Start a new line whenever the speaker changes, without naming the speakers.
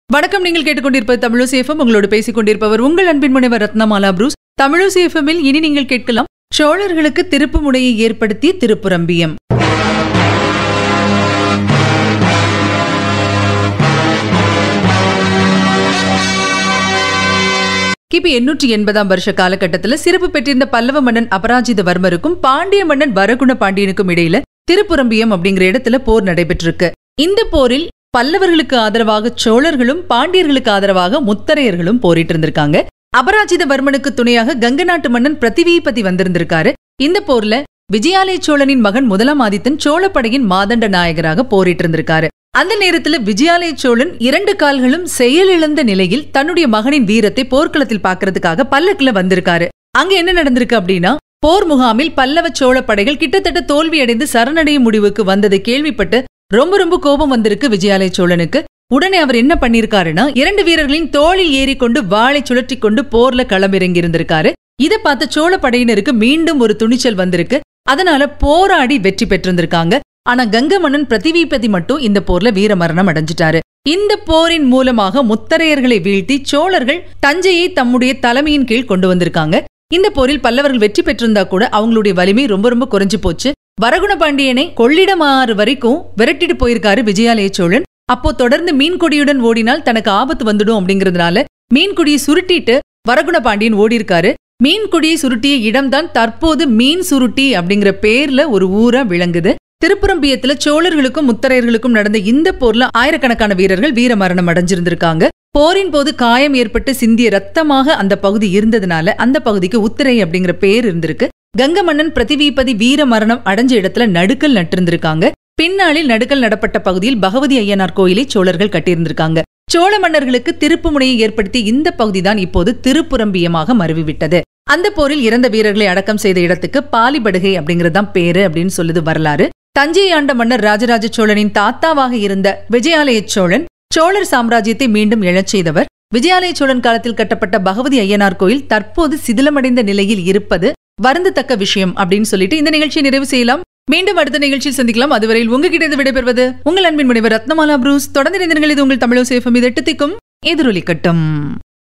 வணக்கம் நீங்கள் கேட்டுக்கொண்டிருப்பது தமிழசேஃபம் உங்களோடு பேசிக் கொண்டிருப்பவர் உங்கள் அன்பின் முனைவர் ரத்னமாலா புரூஸ் தமிழசேஃபமில் இனி நீங்கள் கேட்கலாம் சோழர்களுக்கு திருப்பு முனையை ஏற்படுத்திய திருப்புரம்பியம் கிபி எண்ணூற்றி எண்பதாம் வருஷ காலகட்டத்தில் சிறப்பு பெற்றிருந்த பல்லவ மன்னன் அபராஜிதவர்மருக்கும் பாண்டிய மன்னன் வரகுண பாண்டியனுக்கும் இடையில திருப்புரம்பியம் அப்படிங்கிற இடத்துல போர் நடைபெற்றிருக்கு இந்த போரில் பல்லவர்களுக்கு ஆதரவாக சோழர்களும் பாண்டியர்களுக்கு ஆதரவாக முத்தரையர்களும் போரிட்டு இருந்திருக்காங்க அபராஜிதவர்மனுக்கு துணையாக கங்க நாட்டு மன்னன் பிரதிவீபதி வந்திருந்திருக்காரு இந்த போர்ல விஜயாலய சோழனின் மகன் முதலாம் ஆதித்தன் சோழப்படையின் மாதண்ட நாயகராக போரிட்டு இருந்திருக்காரு அந்த நேரத்துல விஜயாலய சோழன் இரண்டு கால்களும் செயலிழந்த நிலையில் தன்னுடைய மகனின் வீரத்தை போர்க்களத்தில் பார்க்கறதுக்காக பல்லக்குல வந்திருக்காரு அங்க என்ன நடந்திருக்கு அப்படின்னா போர் முகாமில் பல்லவ சோழ படைகள் கிட்டத்தட்ட தோல்வியடைந்து சரணடையும் முடிவுக்கு வந்ததை கேள்விப்பட்டு ரொம்ப ரொம்ப கோபம் வந்திருக்கு விஜயாலய சோழனுக்கு உடனே அவர் என்ன பண்ணிருக்காருன்னா இரண்டு வீரர்களின் தோளில் ஏறிக்கொண்டு வாளை சுழற்றி கொண்டு போர்ல களமிறங்கி இருந்திருக்காரு இதை பார்த்த சோழ படையினருக்கு மீண்டும் ஒரு துணிச்சல் வந்திருக்கு அதனால போராடி வெற்றி பெற்றிருந்திருக்காங்க ஆனா கங்க மன்னன் பிரதிவீபதி மட்டும் இந்த போர்ல வீர மரணம் அடைஞ்சிட்டாரு இந்த போரின் மூலமாக முத்தரையர்களை வீழ்த்தி சோழர்கள் தஞ்சையை தம்முடைய தலைமையின் கீழ் கொண்டு வந்திருக்காங்க இந்த போரில் பல்லவர்கள் வெற்றி பெற்றிருந்தா கூட அவங்களுடைய வலிமை ரொம்ப ரொம்ப குறைஞ்சு போச்சு வரகுண பாண்டியனை கொள்ளிடமாறு வரைக்கும் விரட்டிட்டு போயிருக்காரு விஜயாலய சோழன் அப்போ தொடர்ந்து மீன்கொடியுடன் ஓடினால் தனக்கு ஆபத்து வந்துடும் அப்படிங்கறதுனால மீன்கொடியை சுருட்டிட்டு வரகுண பாண்டியன் ஓடி இருக்காரு மீன்கொடியை சுருட்டிய இடம்தான் தற்போது மீன் சுருட்டி அப்படிங்கிற பேர்ல ஒரு ஊரா விளங்குது திருப்புரம்பியத்துல சோழர்களுக்கும் முத்தரையர்களுக்கும் நடந்த இந்த போர்ல ஆயிரக்கணக்கான வீரர்கள் வீர மரணம் அடைஞ்சிருந்திருக்காங்க போரின் போது காயம் ஏற்பட்டு சிந்திய ரத்தமாக அந்த பகுதி இருந்ததுனால அந்த பகுதிக்கு உத்திரை அப்படிங்கிற பேர் இருந்திருக்கு கங்க மன்னன் பிரதிவீபதி வீர மரணம் அடைஞ்ச இடத்துல நடுக்கல் நட்டிருந்திருக்காங்க பின்னாளில் நடுக்கல் நடப்பட்ட பகுதியில் பகவதி ஐயனார் கோயிலை சோழர்கள் கட்டியிருந்திருக்காங்க சோழ மன்னர்களுக்கு திருப்பு முனையை ஏற்படுத்தி இந்த பகுதிதான் இப்போது திருப்புரம்பியமாக மருவிவிட்டது அந்த போரில் இறந்த வீரர்களை அடக்கம் செய்த இடத்துக்கு பாலிபடுகை அப்படிங்கறதுதான் பேரு அப்படின்னு சொல்லுது வரலாறு தஞ்சை ஆண்ட மன்னர் ராஜராஜ சோழனின் தாத்தாவாக இருந்த விஜயாலய சோழன் சோழர் சாம்ராஜ்யத்தை மீண்டும் எழச் செய்தவர் விஜயாலய சோழன் காலத்தில் கட்டப்பட்ட பகவதி ஐயனார் கோயில் தற்போது சிதிலமடைந்த நிலையில் இருப்பது வருந்தத்தக்க விஷயம் அப்படின்னு சொல்லிட்டு இந்த நிகழ்ச்சியை நிறைவு செய்யலாம் மீண்டும் அடுத்த நிகழ்ச்சியில் சந்திக்கலாம் அதுவரையில் உங்ககிட்ட விடைபெறுவது உங்கள் அன்பின் முனைவர் ரத்னமாலா புரூஸ் தொடர்ந்து இணைந்திருங்கள் இது உங்கள் தமிழோ சேஃபம் இது எட்டு திக்கும் எதிரொலிக்கட்டும்